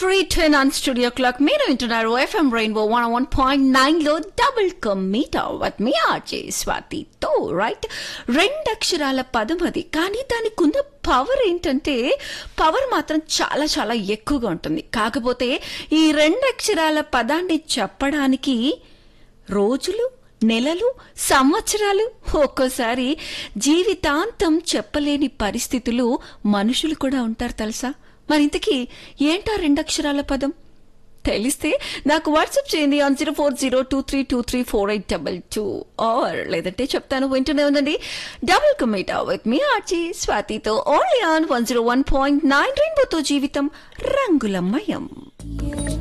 three ten on studio clock మీరు వింటున్నారు F M rainbow one one point nine లో double కమీటా వత్ మీ ఆర్జే స్వాతితో రైట్ రెండు అక్షరాల పదం అది కానీ దానికి ఉన్న పవర్ ఏంటంటే పవర్ మాత్రం చాలా చాలా ఎక్కువగా ఉంటుంది కాకపోతే ఈ రెండు అక్షరాల పదాన్ని చెప్పడానికి రోజులు నెలలు సంవత్సరాలు ఒక్కోసారి జీవితాంతం చెప్పలేని పరిస్థితులు మనుషులు కూడా ఉంటారు తెలుసా మరి ఇంతకీ ఏంటా రెండక్షరాల పదం తెలిస్తే నాకు వాట్సాప్ చేయండి on zero four zero two three two three four eight double two or లేదంటే చెప్తాను వింటూనే ఉందండి డబుల్ కమిటా విత్ మీ ఆర్చి స్వాతితో only on one zero one point nine రెయిన్బోతో జీవితం రంగులమయం